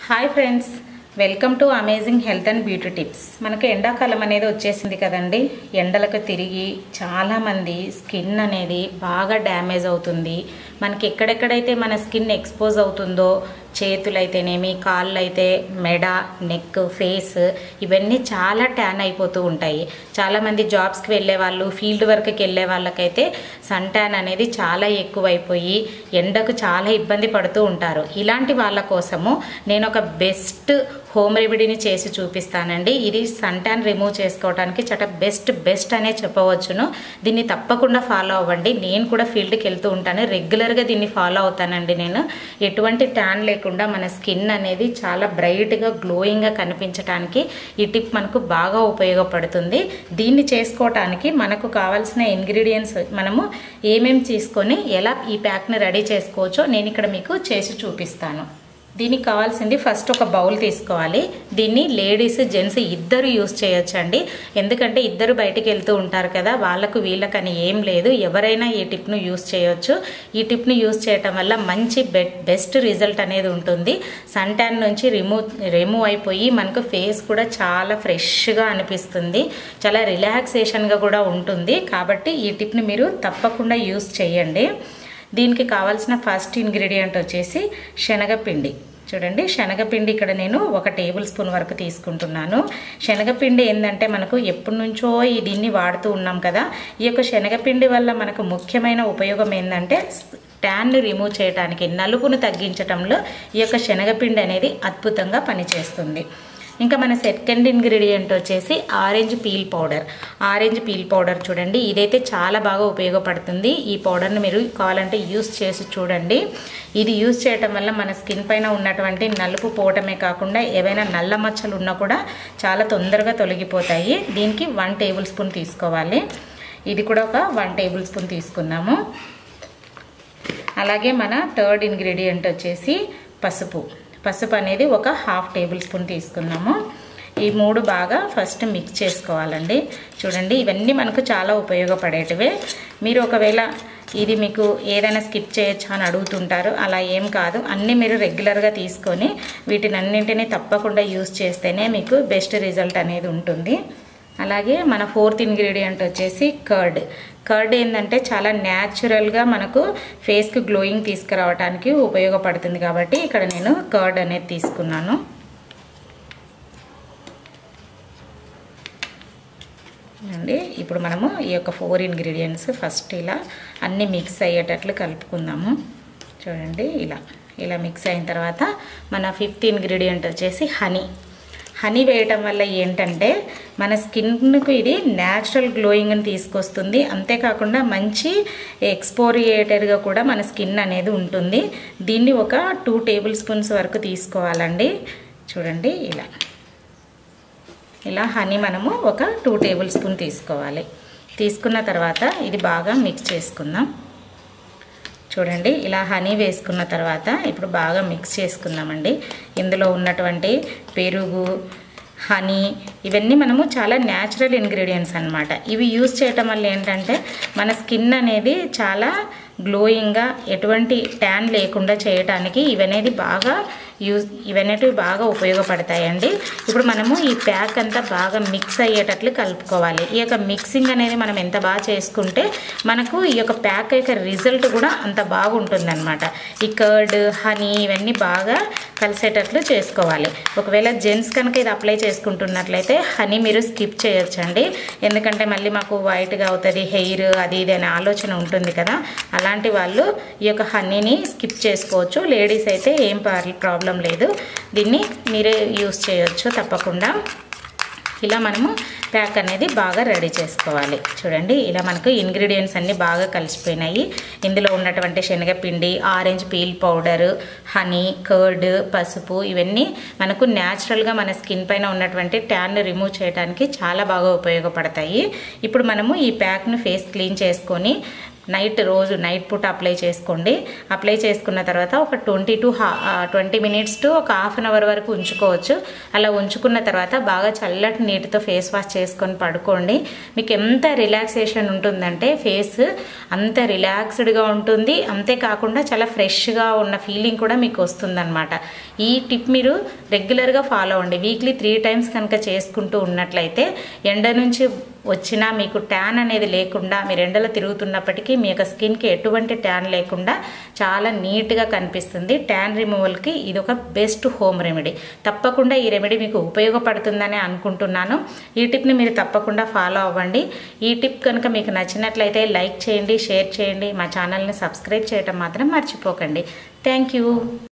hi friends welcome to amazing health and beauty tips మనకు ఎండాకాలం అనేది వచ్చేసింది కదండి ఎండలకు తిరిగి చాలామంది స్కిన్ అనేది బాగా డ్యామేజ్ అవుతుంది మనకి ఎక్కడెక్కడైతే మన స్కిన్ ఎక్స్పోజ్ అవుతుందో చేతులైతేనేమి కాళ్ళు అయితే మెడ నెక్ ఫేస్ ఇవన్నీ చాలా ట్యాన్ అయిపోతూ ఉంటాయి చాలామంది జాబ్స్కి వెళ్ళే వాళ్ళు ఫీల్డ్ వర్క్కి వెళ్ళే వాళ్ళకైతే సన్ ట్యాన్ అనేది చాలా ఎక్కువైపోయి ఎండకు చాలా ఇబ్బంది పడుతూ ఉంటారు ఇలాంటి వాళ్ళ కోసము నేను ఒక బెస్ట్ హోమ్ రెమెడీని చేసి చూపిస్తానండి ఇది సన్ ట్యాన్ రిమూవ్ చేసుకోవడానికి చాలా బెస్ట్ బెస్ట్ అనే చెప్పవచ్చును దీన్ని తప్పకుండా ఫాలో అవ్వండి నేను కూడా ఫీల్డ్కి వెళ్తూ ఉంటాను రెగ్యులర్గా దీన్ని ఫాలో అవుతానండి నేను ఎటువంటి ట్యాన్ లేకుండా మన స్కిన్ అనేది చాలా బ్రైట్గా గ్లోయింగ్గా కనిపించడానికి ఈ టిప్ మనకు బాగా ఉపయోగపడుతుంది దీన్ని చేసుకోవటానికి మనకు కావాల్సిన ఇంగ్రీడియంట్స్ మనము ఏమేమి తీసుకొని ఎలా ఈ ప్యాక్ని రెడీ చేసుకోవచ్చో నేను ఇక్కడ మీకు చేసి చూపిస్తాను దీనికి కావాల్సింది ఫస్ట్ ఒక బౌల్ తీసుకోవాలి దీన్ని లేడీస్ జెంట్స్ ఇద్దరు యూస్ చేయొచ్చండి ఎందుకంటే ఇద్దరు బయటికి వెళ్తూ ఉంటారు కదా వాళ్ళకు వీళ్ళకని ఏం లేదు ఎవరైనా ఈ టిప్ను యూస్ చేయొచ్చు ఈ టిప్ను యూస్ చేయటం వల్ల మంచి బెస్ట్ రిజల్ట్ అనేది ఉంటుంది సన్ ట్యాన్ నుంచి రిమూవ్ రిమూవ్ అయిపోయి మనకు ఫేస్ కూడా చాలా ఫ్రెష్గా అనిపిస్తుంది చాలా రిలాక్సేషన్గా కూడా ఉంటుంది కాబట్టి ఈ టిప్ని మీరు తప్పకుండా యూస్ చేయండి దీనికి కావాల్సిన ఫస్ట్ ఇంగ్రీడియంట్ వచ్చేసి శనగపిండి చూడండి శనగపిండి ఇక్కడ నేను ఒక టేబుల్ స్పూన్ వరకు తీసుకుంటున్నాను శనగపిండి ఏంటంటే మనకు ఎప్పటి నుంచో ఈ దీన్ని వాడుతూ ఉన్నాం కదా ఈ యొక్క శనగపిండి వల్ల మనకు ముఖ్యమైన ఉపయోగం ఏంటంటే ట్యాన్ని రిమూవ్ చేయడానికి నలుపును తగ్గించడంలో ఈ యొక్క శనగపిండి అనేది అద్భుతంగా పనిచేస్తుంది ఇంకా మన సెకండ్ ఇంగ్రీడియంట్ వచ్చేసి orange peel powder orange peel powder చూడండి ఇదైతే చాలా బాగా ఉపయోగపడుతుంది ఈ పౌడర్ని మీరు కావాలంటే యూస్ చేసి చూడండి ఇది యూస్ చేయటం వల్ల మన స్కిన్ పైన ఉన్నటువంటి నలుపు పోవటమే కాకుండా ఏవైనా నల్ల మచ్చలు ఉన్నా కూడా చాలా తొందరగా తొలగిపోతాయి దీనికి వన్ టేబుల్ స్పూన్ తీసుకోవాలి ఇది కూడా ఒక వన్ టేబుల్ స్పూన్ తీసుకుందాము అలాగే మన థర్డ్ ఇంగ్రీడియంట్ వచ్చేసి పసుపు పసుపు అనేది ఒక హాఫ్ టేబుల్ స్పూన్ తీసుకున్నాము ఈ మూడు బాగా ఫస్ట్ మిక్స్ చేసుకోవాలండి చూడండి ఇవన్నీ మనకు చాలా ఉపయోగపడేటివే మీరు ఒకవేళ ఇది మీకు ఏదైనా స్కిప్ చేయొచ్చా అని అడుగుతుంటారు అలా ఏం కాదు అన్నీ మీరు రెగ్యులర్గా తీసుకొని వీటిని అన్నింటినీ తప్పకుండా యూస్ చేస్తేనే మీకు బెస్ట్ రిజల్ట్ అనేది ఉంటుంది అలాగే మన ఫోర్త్ ఇంగ్రీడియంట్ వచ్చేసి కర్డ్ కర్డ్ ఏంటంటే చాలా న్యాచురల్గా మనకు ఫేస్కి గ్లోయింగ్ తీసుకురావడానికి ఉపయోగపడుతుంది కాబట్టి ఇక్కడ నేను కర్డ్ అనేది తీసుకున్నాను అండి ఇప్పుడు మనము ఈ యొక్క ఫోర్ ఇంగ్రీడియంట్స్ ఫస్ట్ ఇలా అన్నీ మిక్స్ అయ్యేటట్లు కలుపుకుందాము చూడండి ఇలా ఇలా మిక్స్ అయిన తర్వాత మన ఫిఫ్త్ ఇంగ్రీడియంట్ వచ్చేసి హనీ హనీ వేయటం వల్ల ఏంటంటే మన స్కిన్కు ఇది న్యాచురల్ గ్లోయింగ్ని తీసుకొస్తుంది అంతేకాకుండా మంచి ఎక్స్పోరియేటర్గా కూడా మన స్కిన్ అనేది ఉంటుంది దీన్ని ఒక టూ టేబుల్ స్పూన్స్ వరకు తీసుకోవాలండి చూడండి ఇలా ఇలా హనీ మనము ఒక టూ టేబుల్ స్పూన్ తీసుకోవాలి తీసుకున్న తర్వాత ఇది బాగా మిక్స్ చేసుకుందాం చూడండి ఇలా హనీ వేసుకున్న తర్వాత ఇప్పుడు బాగా మిక్స్ చేసుకుందామండి ఇందులో ఉన్నటువంటి పెరుగు హనీ ఇవన్నీ మనము చాలా న్యాచురల్ ఇంగ్రీడియంట్స్ అనమాట ఇవి యూజ్ చేయటం వల్ల ఏంటంటే మన స్కిన్ అనేది చాలా గ్లోయింగ్గా ఎటువంటి ట్యాన్ లేకుండా చేయటానికి ఇవనేది బాగా యూజ్ ఇవనేటివి బాగా ఉపయోగపడతాయండి ఇప్పుడు మనము ఈ ప్యాక్ అంతా బాగా మిక్స్ అయ్యేటట్లు కలుపుకోవాలి ఈ యొక్క మిక్సింగ్ అనేది మనం ఎంత బాగా చేసుకుంటే మనకు ఈ యొక్క ప్యాక్ యొక్క రిజల్ట్ కూడా అంత బాగుంటుంది అనమాట ఈ కర్డ్ హనీ ఇవన్నీ బాగా కలిసేటట్లు చేసుకోవాలి ఒకవేళ జెంట్స్ కనుక ఇది అప్లై చేసుకుంటున్నట్లయితే హనీ మీరు స్కిప్ చేయొచ్చండి ఎందుకంటే మళ్ళీ మాకు వైట్గా అవుతుంది హెయిర్ అది ఇది అనే ఆలోచన ఉంటుంది కదా అలాంటి వాళ్ళు ఈ యొక్క హనీని స్కిప్ చేసుకోవచ్చు లేడీస్ అయితే ఏం ప్రాబ్లం లేదు దీన్ని మీరే యూస్ చేయొచ్చు తప్పకుండా ఇలా మనము ప్యాక్ అనేది బాగా రెడీ చేసుకోవాలి చూడండి ఇలా మనకు ఇంగ్రీడియంట్స్ అన్నీ బాగా కలిసిపోయినాయి ఇందులో ఉన్నటువంటి శనగపిండి orange peel powder honey curd పసుపు ఇవన్నీ మనకు న్యాచురల్గా మన స్కిన్ పైన ఉన్నటువంటి ట్యాన్ రిమూవ్ చేయడానికి చాలా బాగా ఉపయోగపడతాయి ఇప్పుడు మనము ఈ ప్యాక్ను ఫేస్ క్లీన్ చేసుకొని నైట్ రోజు నైట్ పూట అప్లై చేసుకోండి అప్లై చేసుకున్న తర్వాత ఒక twenty to twenty minutes to ఒక హాఫ్ అన్ అవర్ వరకు ఉంచుకోవచ్చు అలా ఉంచుకున్న తర్వాత బాగా చల్లటి నీటితో ఫేస్ వాష్ చేసుకొని పడుకోండి మీకు ఎంత రిలాక్సేషన్ ఉంటుందంటే ఫేస్ అంత రిలాక్స్డ్గా ఉంటుంది అంతేకాకుండా చాలా ఫ్రెష్గా ఉన్న ఫీలింగ్ కూడా మీకు వస్తుందన్నమాట ఈ టిప్ మీరు రెగ్యులర్గా ఫాలో అవ్వండి వీక్లీ త్రీ టైమ్స్ కనుక చేసుకుంటూ ఉన్నట్లయితే ఎండ నుంచి వచ్చినా మీకు ట్యాన్ అనేది లేకుండా మీరు ఎండలో తిరుగుతున్నప్పటికీ మీ యొక్క స్కిన్కి ఎటువంటి ట్యాన్ లేకుండా చాలా నీట్గా కనిపిస్తుంది ట్యాన్ రిమూవల్కి ఇది ఒక బెస్ట్ హోమ్ రెమెడీ తప్పకుండా ఈ రెమెడీ మీకు ఉపయోగపడుతుందని అనుకుంటున్నాను ఈ టిప్ని మీరు తప్పకుండా ఫాలో అవ్వండి ఈ టిప్ కనుక మీకు నచ్చినట్లయితే లైక్ చేయండి షేర్ చేయండి మా ఛానల్ని సబ్స్క్రైబ్ చేయటం మాత్రం మర్చిపోకండి థ్యాంక్ యూ